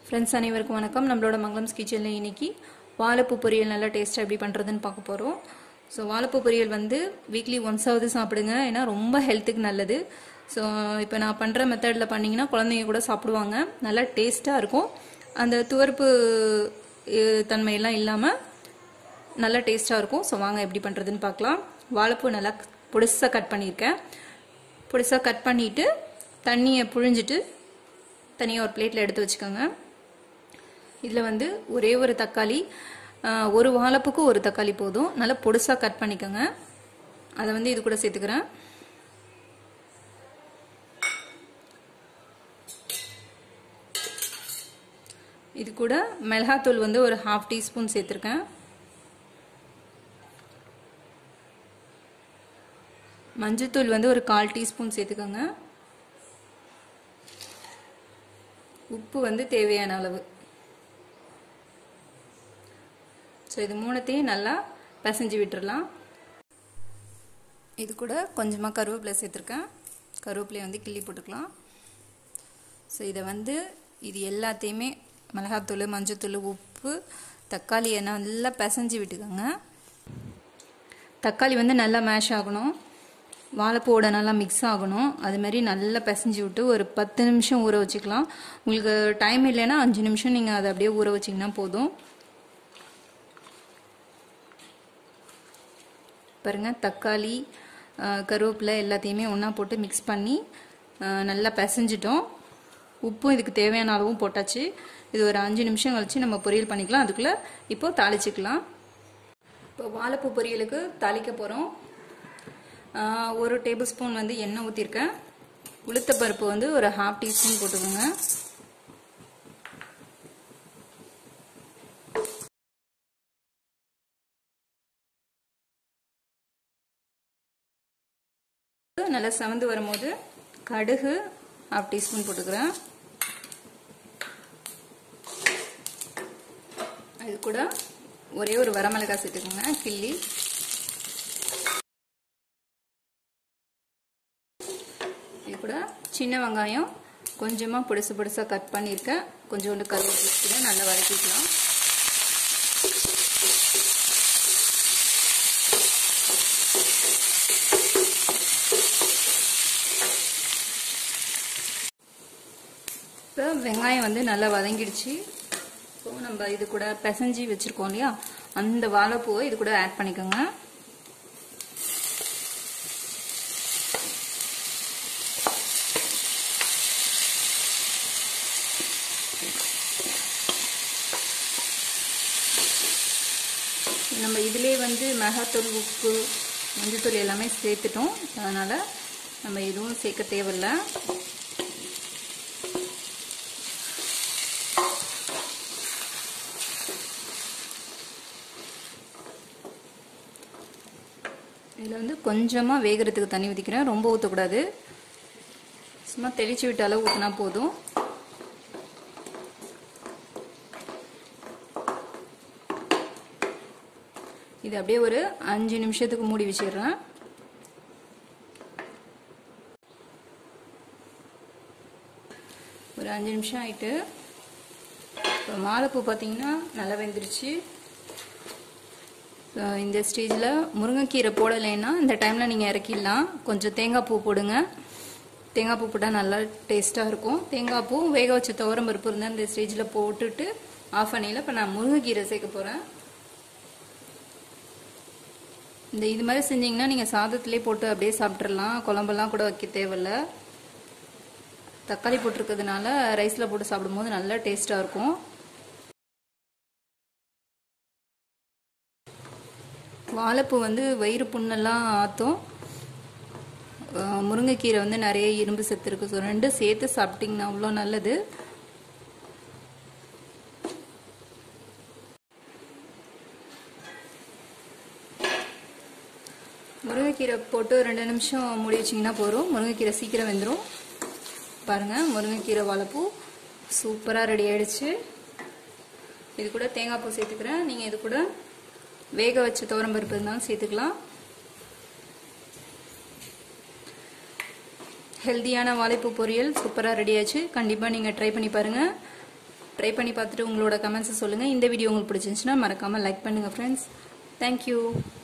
friends அனைவருக்கும் வணக்கம் நம்மளோட மங்களம்ஸ் கிச்சனில் இன்னைக்கு வாழைப்பூ பொரியல் நல்லா டேஸ்ட்டாக எப்படி பண்ணுறதுன்னு பார்க்க போகிறோம் ஸோ வாழைப்பூ பொரியல் வந்து வீக்லி ஒன்ஸாவது சாப்பிடுங்க ஏன்னா ரொம்ப ஹெல்த்துக்கு நல்லது ஸோ இப்போ நான் பண்ணுற மெத்தடில் பண்ணிங்கன்னா குழந்தைங்க கூட சாப்பிடுவாங்க நல்லா டேஸ்ட்டாக இருக்கும் அந்த துவர்ப்பு அஹ், தன்மையெல்லாம் இல்லாமல் நல்லா டேஸ்ட்டாக இருக்கும் ஸோ வாங்க எப்படி பண்ணுறதுன்னு பார்க்கலாம் வாழைப்பூ நல்லா பொடிசாக கட் பண்ணியிருக்கேன் பொடிசாக கட் பண்ணிவிட்டு தண்ணியை புழிஞ்சிட்டு தனியாக ஒரு பிளேட்டில் எடுத்து வச்சுக்கோங்க இதில் வந்து ஒரே ஒரு தக்காளி ஆஹ், ஒரு வாழைப்புக்கு ஒரு தக்காளி போதும் நல்லா பொடிசாக கட் பண்ணிக்கோங்க அதை வந்து இது கூட சேர்த்துக்கிறேன் இது கூட மிளகாத்தூள் வந்து ஒரு ஹாஃப் டீஸ்பூன் சேர்த்துருக்கேன் மஞ்சத்தூள் வந்து ஒரு கால் டீஸ்பூன் சேர்த்துக்கோங்க உப்பு வந்து தேவையான அளவு ஸோ இது மூணுத்தையும் நல்லா பிசைஞ்சு விட்டுறலாம் இது கூட கொஞ்சமாக கருவேப்பிலை சேர்த்துருக்கேன் கருவேப்பிலையை வந்து கிள்ளி போட்டுக்கலாம் ஸோ இதை வந்து இது எல்லாத்தையுமே மிளகாத்தூள் மஞ்சத்தூள் உப்பு தக்காளியை நல்லா பிசைஞ்சு விட்டுக்கோங்க தக்காளி வந்து நல்லா மேஷ் ஆகணும் வாழைப்பூவோட நல்லா மிக்ஸ் ஆகணும் அது மாதிரி நல்லா பிசைஞ்சு விட்டு ஒரு பத்து நிமிஷம் ஊற வச்சுக்கலாம் உங்களுக்கு டைம் இல்லைன்னா அஞ்சு நிமிஷம் நீங்கள் அதை அப்படியே ஊற வச்சிங்கன்னா போதும் பாருங்கள் தக்காளி அஹ், கருவேப்பிலை எல்லாத்தையுமே ஒன்றா போட்டு மிக்ஸ் பண்ணி அஹ், நல்லா பிசைஞ்சிட்டோம் உப்பும் இதுக்கு தேவையான அளவும் போட்டாச்சு இது ஒரு அஞ்சு நிமிஷம் கழிச்சு நம்ம பொரியல் பண்ணிக்கலாம் அதுக்குள்ளே இப்போ தாளிச்சுக்கலாம் இப்போ வாழைப்பூ பொரியலுக்கு தாளிக்க போகிறோம் ஒரு டேபிள் ஸ்பூன் வந்து எண்ணெய் ஊற்றிருக்கேன் உளுத்தப்பருப்பு வந்து ஒரு ஹாஃப் டீஸ்பூன் போட்டுக்கோங்க நல்லா செவந்து வரும்போது கடுகு ஹாஃப் டீஸ்பூன் போட்டுக்கிறேன் இது கூட ஒரே ஒரு வரமிளகாய் சேர்த்துக்கோங்க கிள்ளி இது கூட சின்ன வெங்காயம் கொஞ்சமாக பொடிசு பொடிசாக கட் பண்ணியிருக்கேன் கொஞ்சோண்டு கருவேப்பிலை நல்லா வதக்கிக்கலாம் இப்போ வெங்காயம் வந்து நல்லா வதங்கிடுச்சு இப்போ நம்ம இது கூட பிசைஞ்சு வச்சுருக்கோம் இல்லையா அந்த வாழைப்பூவை இது கூட ஆட் பண்ணிக்கோங்க நம்ம இதிலே வந்து மிளகாத்தூள் உப்பு மஞ்சத்தூள் எல்லாமே சேர்த்துட்டோம் அதனால் நம்ம எதுவும் சேர்க்க தேவையில்லை இதில் வந்து கொஞ்சமாக வேகிறதுக்கு தண்ணி ஊற்றிக்கிறேன் ரொம்ப ஊற்றக்கூடாது சும்மா தெளிச்சு விட்ட அளவு ஊற்றினா போதும் இது அப்படியே ஒரு அஞ்சு நிமிஷத்துக்கு மூடி வச்சிடுறேன் ஒரு அஞ்சு நிமிஷம் ஆயிட்டு இப்போ வாழைப்பூ பார்த்தீங்கன்னா நல்லா வெந்துருச்சு இந்த ஸ்டேஜில் முருங்கைக்கீரை போடலைன்னா இந்த டைமில் நீங்கள் இறக்கிடலாம் கொஞ்சம் தேங்காய் பூ போடுங்க தேங்காய் பூ போட்டால் நல்லா டேஸ்ட்டாக இருக்கும் தேங்காய் பூ வேக வச்ச துவரம் பருப்பு இருந்தால் இந்த ஸ்டேஜில் போட்டுட்டு ஆஃப் பண்ணியில் இப்போ நான் முருங்கைக்கீரை சேர்க்க போகிறேன் இந்த இது மாதிரி செஞ்சீங்கன்னா நீங்கள் சாதத்திலே போட்டு அப்படியே சாப்பிட்றலாம் குழம்பெல்லாம் கூட வைக்க தேவையில்ல தக்காளி போட்டிருக்கிறதுனால ரைஸில் போட்டு சாப்பிடும்போது நல்லா டேஸ்ட்டாக இருக்கும் வாழைப்பூ வந்து வயிறு புண்ணெல்லாம் ஆற்றும் முருங்கைக்கீரை வந்து நிறைய இரும்பு சத்து இருக்குது ஸோ ரெண்டும் சேர்த்து சாப்பிட்டிங்கன்னா அவ்வளோ நல்லது முருங்கைக்கீரை போட்டு ரெண்டு நிமிஷம் மூடி வச்சிங்கன்னா போதும் முருங்கைக்கீரை சீக்கிரம் வெந்துடும் பாருங்கள் முருங்கைக்கீரை வாழைப்பூ சூப்பராக ரெடி ஆயிடுச்சு இது கூட தேங்காய் பூ சேர்த்துக்கிறேன் நீங்கள் இது கூட வேக வச்ச துவரம்பருப்பு இருந்தாலும் சேர்த்துக்கலாம் ஹெல்தியான வாழைப்பூ பொரியல் சூப்பராக ரெடி ஆச்சு கண்டிப்பாக நீங்கள் ட்ரை பண்ணி பாருங்கள் ட்ரை பண்ணி பார்த்துட்டு உங்களோட கமெண்ட்ஸை சொல்லுங்கள் இந்த வீடியோ உங்களுக்கு பிடிச்சிருந்துச்சுன்னா மறக்காமல் லைக் பண்ணுங்கள் ஃப்ரெண்ட்ஸ் தேங்க்யூ